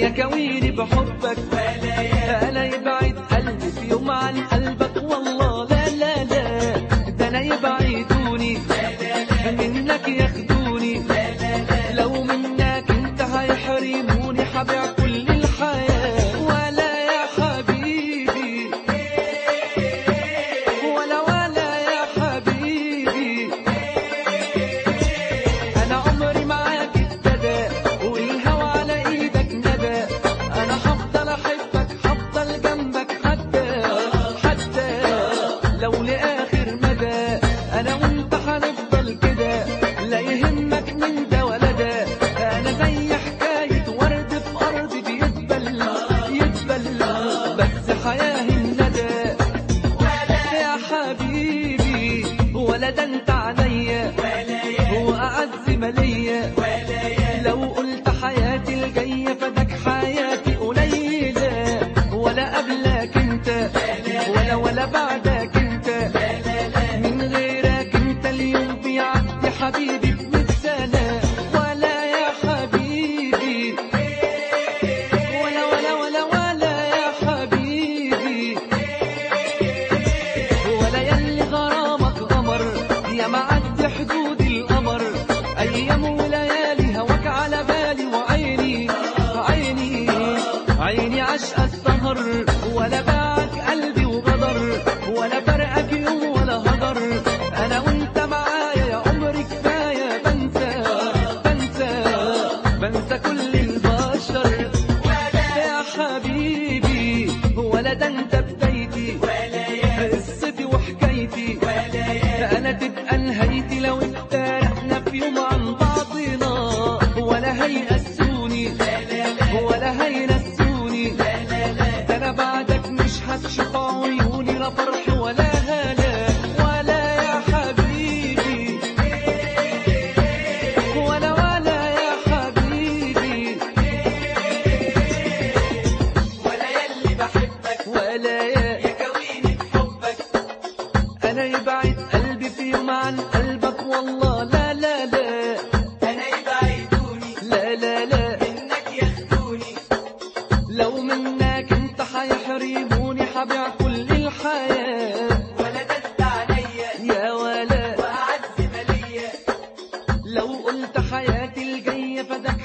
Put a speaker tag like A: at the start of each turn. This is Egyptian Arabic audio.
A: يا كويني بحبك انا يبعد قلبي في يوم عن قلبك والله لا لا لا ده انا يبعدوني منك ياخدوني لو منك انت هيحرموني حبيع كل الحياة ولا يا حبيبي ولا ولا يا حبيبي انا عمري معاك ابتدى والهوى على ايدك ندى انا هفضل احبك هفضل جنبك حتى حتى لو لاخر مدى انا وانت هنفضل كده لا يهمك من ده ولا ده انا زي حكايه ورد في ارض بيتبل يتبل بس حياه الندى يا حبيبي ولا ده انت عليا هو أعز مليا لو قلت حياتي الجاية فدك حياتي قليلة ولا قبلك انت ولا ولا بعدك انت من غيرك انت اليوم بيعدي حبيبي بمية سنة ولا يا حبيبي ولا ولا ولا ولا يا حبيبي ولا يلي غرامك قمر يا معدي حدود القمر ايام وليالي هواك على بالي وعيني عيني عيني عشق السهر ولا باعك قلبي وغدر ولا فرقك يوم ولا هدر انا وانت معايا يا عمري كفايه بنسى بنسى بنسى كل البشر يا حبيبي ولا ده انت بدايتي قصتي وحكايتي انا تبقى نهايتي لو افترقنا في يوم عن بعضنا ولا هيأسوني ولا هينسوني ده انا بعدك مش هتشوف عيوني لا فرح ولا هلا ولا يا حبيبي ولا ولا يا حبيبي
B: ولا يلي بحبك
A: ولا يا
B: يا كويني بحبك
A: انا يبعد قلبي في يوم عن قلبك والله لا لا لا
B: انا يبعدوني
A: لا لا لا
B: منك ياخدوني
A: لو منك انت هيحرموني حبيع كل الحياة
B: ولا ده انت عليا
A: يا ولا
B: واعز ماليا
A: لو قلت حياتي الجاية فدك